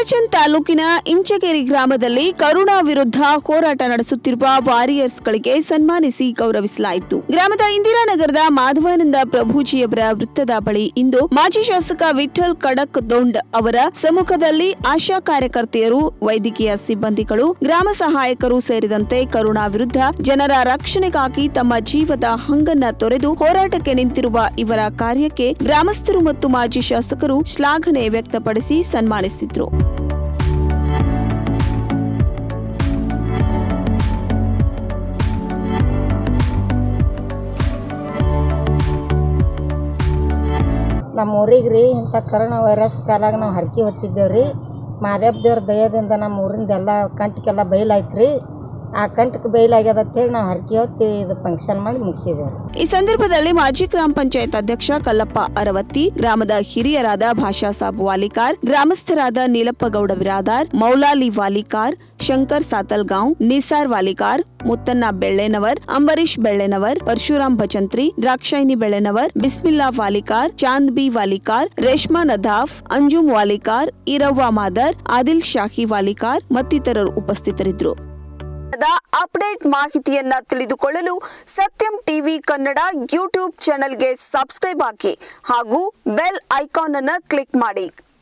ಮೀರಚಂದ್ ತಾಲೂಕಿನ ಇಂಚಗೇರಿ ಗ್ರಾಮದಲ್ಲಿ ಕರುಣಾ ವಿರುದ್ಧ ಹೋರಾಟ ನಡೆಸುತ್ತಿರುವ ವಾರಿಯರ್ಸ್ಗಳಿಗೆ ಸನ್ಮಾನಿಸಿ ಗೌರವಿಸಲಾಯಿತು ಗ್ರಾಮದ ಇಂದಿರಾನಗರದ ಮಾಧವಾನಂದ ಪ್ರಭುಜಿಯವರ ವೃತ್ತದ ಬಳಿ ಇಂದು ಮಾಜಿ ಶಾಸಕ ವಿಠಲ್ ಕಡಕ್ ದೊಂಡ್ ಅವರ ಸಮ್ಮುಖದಲ್ಲಿ ಆಶಾ ಕಾರ್ಯಕರ್ತೆಯರು ವೈದ್ಯಕೀಯ ಸಿಬ್ಬಂದಿಗಳು ಗ್ರಾಮ ಸಹಾಯಕರು ಸೇರಿದಂತೆ ಕರುಣಾ ವಿರುದ್ಧ ಜನರ ರಕ್ಷಣೆಗಾಗಿ ತಮ್ಮ ಜೀವದ ಹಂಗನ್ನ ತೊರೆದು ಹೋರಾಟಕ್ಕೆ ನಿಂತಿರುವ ಇವರ ಕಾರ್ಯಕ್ಕೆ ಗ್ರಾಮಸ್ಥರು ಮತ್ತು ಮಾಜಿ ಶಾಸಕರು ಶ್ಲಾಘನೆ ವ್ಯಕ್ತಪಡಿಸಿ ಸನ್ಮಾನಿಸಿದ್ರು ನಮ್ಮ ಊರಿಗೆ ರೀ ಇಂಥ ಕರೋನಾ ವೈರಸ್ ಕಾಲಾಗ ನಾವು ಹರಕೆ ಹೊತ್ತಿದ್ದೇವೆ ರೀ ಮಾದೇವ್ ದೇವ್ರ ದಯದಿಂದ ನಮ್ಮ ಊರಿಂದ ಎಲ್ಲ ಕಂಟಕ್ಕೆಲ್ಲ ಬಯಲಾಯ್ತು ರೀ ಆ ಕಂಟಕ್ಕೆ ಬಯಲಾಗ್ಯದ ಅಂತೇಳಿ ನಾವು ಹರಕೆ ಹೊತ್ತಿ ಇದು ಫಂಕ್ಷನ್ ಮಾಡಿ ಮುಗಿಸಿದ್ದೇವೆ ಈ ಸಂದರ್ಭದಲ್ಲಿ ಮಾಜಿ ಗ್ರಾಮ ಪಂಚಾಯತ್ ಅಧ್ಯಕ್ಷ ಕಲ್ಲಪ್ಪ ಅರವತ್ತಿ ಗ್ರಾಮದ ಹಿರಿಯರಾದ ಭಾಷಾ ಸಾಬ್ ವಾಲಿಕಾರ್ ಗ್ರಾಮಸ್ಥರಾದ ನೀಲಪ್ಪಗೌಡ ಬಿರಾದಾರ್ ಮೌಲಾಲಿ ವಾಲಿಕಾರ್ ಶಂಕರ್ ಸಾತಲ್ಗಾಂವ್ ನಿಸಾರ್ ವಾಲಿಕಾರ್ ಮುತ್ತನ್ನ ಬೆಳ್ಳೆನವರ್ ಅಂಬರೀಶ್ ಬೆಳ್ಳೆನವರ್ ಪರಶುರಾಮ್ ಭಜಂತ್ರಿ ದ್ರಾಕ್ಷಾಯಿನಿ ಬೆಳ್ಳೆನವರ್ ಬಿಸ್ಮಿಲ್ಲಾ ವಾಲಿಕಾರ್ ಚಾಂದ್ ಬಿ ವಾಲಿಕಾರ್ ರೇಷ್ಮಾ ನದಾಫ್ ಅಂಜುಮ್ ವಾಲಿಕಾರ್ ಇರವ್ವ ಮಾದರ್ ಆದಿಲ್ ಶಾಹಿ ವಾಲಿಕಾರ್ ಮತ್ತಿತರರು ಉಪಸ್ಥಿತರಿದ್ದರು ಅಪ್ಡೇಟ್ ಮಾಹಿತಿಯನ್ನ ತಿಳಿದುಕೊಳ್ಳಲು ಸತ್ಯಂ ಟಿವಿ ಕನ್ನಡ ಯೂಟ್ಯೂಬ್ ಚಾನೆಲ್ಗೆ ಸಬ್ಸ್ಕ್ರೈಬ್ ಹಾಕಿ ಹಾಗೂ ಬೆಲ್ ಐಕಾನ್ ಅನ್ನು ಕ್ಲಿಕ್ ಮಾಡಿ